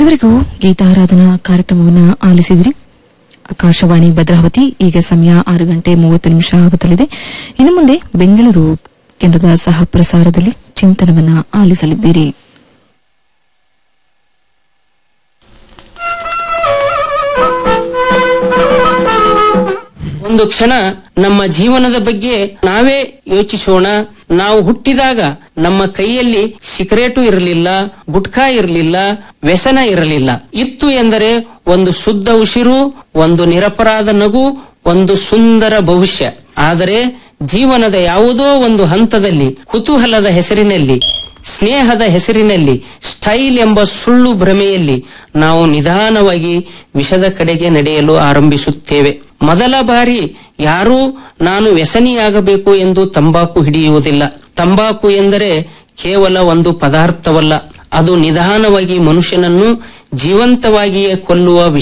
ಇದುವರೆಗೂ ಗೀತಾರಾಧನಾ ಕಾರ್ಯಕ್ರಮವನ್ನು ಆಲಿಸಿದ್ರಿ ಆಕಾಶವಾಣಿ ಭದ್ರಾವತಿ ಈಗ ಸಮಯ ಆರು ಗಂಟೆ ಮೂವತ್ತು ನಿಮಿಷ ಆಗುತ್ತಲಿದೆ ಇನ್ನು ಮುಂದೆ ಬೆಂಗಳೂರು ಕೇಂದ್ರದ ಸಹ ಪ್ರಸಾರದಲ್ಲಿ ಚಿಂತನವನ್ನ ಆಲಿಸಲಿದ್ದೀರಿ ಒಂದು ಕ್ಷಣ ನಮ್ಮ ಜೀವನದ ಬಗ್ಗೆ ನಾವೇ ಯೋಚಿಸೋಣ ನಾವು ಹುಟ್ಟಿದಾಗ ನಮ್ಮ ಕೈಯಲ್ಲಿ ಸಿಗರೇಟು ಇರಲಿಲ್ಲ ಗುಟ್ಕಾ ಇರಲಿಲ್ಲ ವ್ಯಸನ ಇರಲಿಲ್ಲ ಇತ್ತು ಎಂದರೆ ಒಂದು ಶುದ್ಧ ಉಸಿರು ಒಂದು ನಿರಪರಾಧ ನಗು ಒಂದು ಸುಂದರ ಭವಿಷ್ಯ ಆದರೆ ಜೀವನದ ಯಾವುದೋ ಒಂದು ಹಂತದಲ್ಲಿ ಕುತೂಹಲದ ಹೆಸರಿನಲ್ಲಿ ಸ್ನೇಹದ ಹೆಸರಿನಲ್ಲಿ ಸ್ಟೈಲ್ ಎಂಬ ಸುಳ್ಳು ಭ್ರಮೆಯಲ್ಲಿ ನಾವು ನಿಧಾನವಾಗಿ ವಿಷದ ಕಡೆಗೆ ನಡೆಯಲು ಆರಂಭಿಸುತ್ತೇವೆ ಮೊದಲ ಬಾರಿ ಯಾರೂ ನಾನು ವ್ಯಸನಿಯಾಗಬೇಕು ಎಂದು ತಂಬಾಕು ಹಿಡಿಯುವುದಿಲ್ಲ ತಂಬಾಕು ಎಂದರೆ ಕೇವಲ ಒಂದು ಪದಾರ್ಥವಲ್ಲ ಅದು ನಿಧಾನವಾಗಿ ಮನುಷ್ಯನನ್ನು ಜೀವಂತವಾಗಿಯೇ ಕೊಲ್ಲುವ ವಿಷ